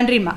நன்றிம்மா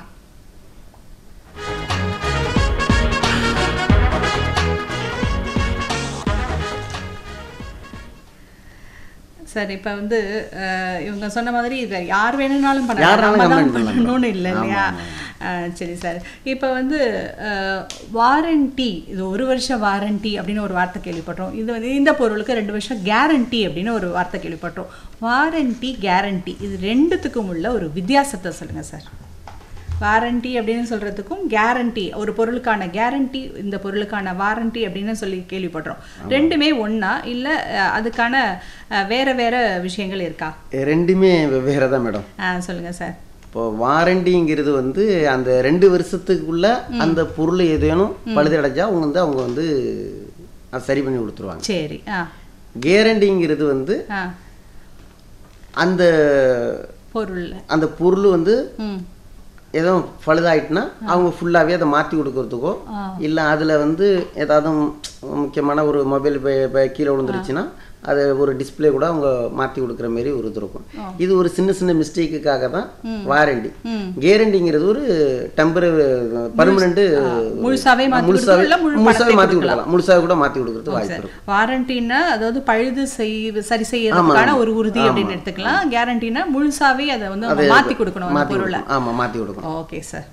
சார் இப்போ வந்து அஹ், இவங்க சொன்ன மாதிரி இதை யார் வேணும்னாலும் பண்ணலாம் யாராலும் நம்ம தான் complaint பண்ணலாம். பண்ணணும்னு இல்லை ஆமா, இல்லையா அஹ், சரி சார் இப்போ வந்து வாரண்டி இது ஒரு வருஷம் வாரண்டி அப்படின்னு ஒரு வார்த்தை கேள்விப்பட்டோம் இது வந்து இந்த பொருளுக்கு ரெண்டு வருஷம் கேரண்டி அப்படின்னு ஒரு வார்த்தை கேள்விப்பட்டோம் வாரண்டி கேரண்டி இது ரெண்டுத்துக்கும் உள்ள ஒரு வித்தியாசத்தை சொல்லுங்கள் சார் வாரண்டி அப்படின்னு சொல்றதுக்கும் கேரண்டி ஒரு பொருளுக்கான கேரண்டி இந்த பொருளுக்கான வாரண்டி அப்படின்னு சொல்லி கேள்விப்படுறோம் ரெண்டுமே ஒண்ணா இல்ல அஹ், அதுக்கான அஹ், வேற வேற விஷயங்கள் இருக்கா ரெண்டுமே வெவ்வேறு தான் மேடம் அஹ், சொல்லுங்க சார் இப்போ வாரண்டிங்கிறது வந்து அந்த ரெண்டு வருஷத்துக்குள்ள அந்த பொருள் ஏதேனும் பழுதடைஞ்சா அவங்க வந்து அவங்க வந்து அதை சரி பண்ணி கொடுத்துருவாங்க சரி ஆ கேரண்டிங்கிறது வந்து ஆ அந்த பொருள் அந்த பொருள் வந்து ம் ஏதோ பழுதாயிட்டுனா அவங்க ஃபுல்லாகவே அதை மாற்றி கொடுக்கறதுக்கோ இல்லை அதில் வந்து ஏதாவது முக்கியமான ஒரு மொபைல் கீழே விழுந்துருச்சுன்னா அதை ஒரு டிஸ்ப்ளே கூட அவங்க மாற்றி கொடுக்குற மாதிரி ஒரு இது இருக்கும் இது ஒரு சின்ன சின்ன மிஸ்டேக்குக்காக தான் வாரண்டி ம். கேரண்டிங்கிறது ஒரு டெம்பரரி பர்மனெண்ட் முழுசாவே மாத்தி முழுசாவே கொடுக்கலாம், இல்ல முழு முழுசாவே பணத்தை மாற்றி கொடுக்கலாம் முழுசாவே கூட மாற்றி கொடுக்கறது வாய்ப்பு இருக்கும் வாரண்டின்னா அதாவது பழுது செய் சரி செய்யறதுக்கான ஒரு உறுதி அப்படின்னு எடுத்துக்கலாம் கேரண்டினா முழுசாவே அதை வந்து நம்ம மாத்தி கொடுக்கணும் அந்த மாற்றி பொருளை கொடுக்கணும் ஆமாம் மாற்றி கொடுக்கணும் ஓகே சார்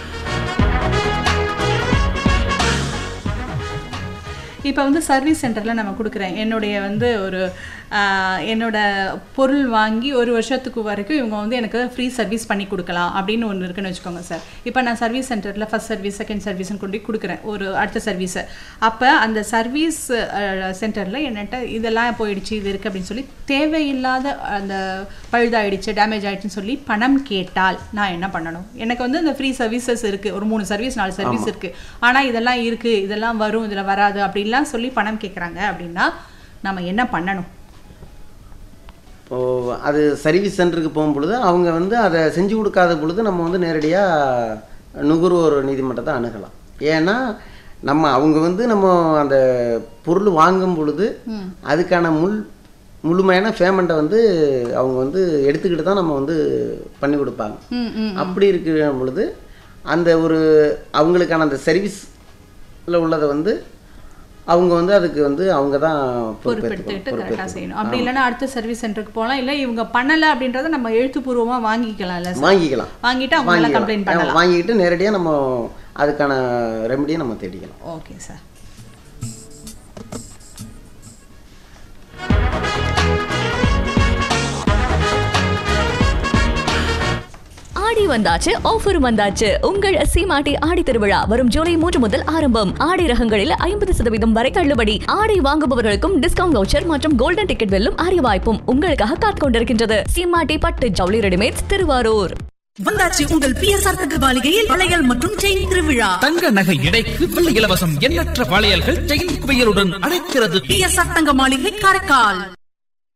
இப்போ வந்து சர்வீஸ் சென்டரில் நம்ம கொடுக்குறேன் என்னுடைய வந்து ஒரு ஆஹ், என்னோட பொருள் வாங்கி ஒரு வருஷத்துக்கு வரைக்கும் இவங்க வந்து எனக்கு ஃப்ரீ சர்வீஸ் பண்ணி கொடுக்கலாம் அப்படின்னு ஒன்று இருக்குன்னு வச்சுக்கோங்க சார் இப்போ நான் சர்வீஸ் சென்டரில் ஃபர்ஸ்ட் சர்வீஸ் செகண்ட் சர்வீஸ்னு கொண்டு போய் கொடுக்குறேன் ஒரு அடுத்த சர்வீஸை அப்போ அந்த சர்வீஸ் சென்டரில் என்னட்ட இதெல்லாம் போயிடுச்சு இது இருக்குது அப்படின்னு சொல்லி தேவையில்லாத அந்த பழுதாயிடுச்சு டேமேஜ் ஆயிடுச்சுன்னு சொல்லி பணம் கேட்டால் நான் என்ன பண்ணணும் எனக்கு வந்து இந்த ஃப்ரீ சர்வீசஸ் இருக்குது ஒரு மூணு சர்வீஸ் நாலு சர்வீஸ் இருக்குது ஆனால் இதெல்லாம் இருக்குது இதெல்லாம் வரும் இதில் வராது அப்படிலாம் சொல்லி பணம் கேட்குறாங்க அப்படின்னா நம்ம என்ன பண்ணணும் இப்போ அது சர்வீஸ் சென்டருக்கு போகும் பொழுது அவங்க வந்து அதை செஞ்சு கொடுக்காத பொழுது நம்ம வந்து நேரடியாக நுகர்வோர் நீதிமன்றத்தை அணுகலாம் ஏன்னா நம்ம அவங்க வந்து நம்ம அந்த பொருள் வாங்கும் பொழுது அதுக்கான முள் முழுமையான பேமெண்ட்டை வந்து அவங்க வந்து எடுத்துக்கிட்டு தான் நம்ம வந்து பண்ணி கொடுப்பாங்க ம் ம் அப்படி இருக்கிற பொழுது அந்த ஒரு அவங்களுக்கான அந்த சர்வீஸில் உள்ளதை வந்து அவங்க வந்து அதுக்கு வந்து அவங்க தான் பொறுப்பெடுத்துக்கிட்டு கரெக்டாக பொறுப்பேற்று செய்யணும் அப்படி இல்லைன்னா அடுத்த சர்வீஸ் சென்டருக்கு போகலாம் இல்லை இவங்க பண்ணலை அப்படின்றத நம்ம எழுத்துப்பூர்வமாக வாங்கிக்கலாம்ல சார் வாங்கிக்கலாம் வாங்கிட்டு அவங்க மேலே கம்ப்ளைண்ட் வாங்கிக்கலாம் பண்ணலாம் வாங்கிக்கிட்டு நேரடியாக நம்ம அதுக்கான ரெமடியை நம்ம தேடிக்கலாம் ஓகே சார் ஆடி வந்தாச்சு ஆஃபர் வந்தாச்சு உங்கள் சீமாட்டி ஆடி திருவிழா வரும் ஜூலை மூன்று முதல் ஆரம்பம் ஆடை ரகங்களில் ஐம்பது சதவீதம் வரை தள்ளுபடி ஆடை வாங்குபவர்களுக்கும் டிஸ்கவுண்ட் வவுச்சர் மற்றும் கோல்டன் டிக்கெட் வெல்லும் அரிய வாய்ப்பும் உங்களுக்காக காத்துக் கொண்டிருக்கின்றது சீமாட்டி பட்டு ஜவுளி ரெடிமேட்ஸ் திருவாரூர் வந்தாச்சு உங்கள் பிஎஸ்ஆர் தங்க மாளிகையில் வளையல் மற்றும் செயின் திருவிழா தங்க நகை எடைக்கு வெள்ளி இலவசம் எண்ணற்ற வளையல்கள் செயின் குவியலுடன் அழைக்கிறது பிஎஸ்ஆர் தங்க மாளிகை காரைக்கால்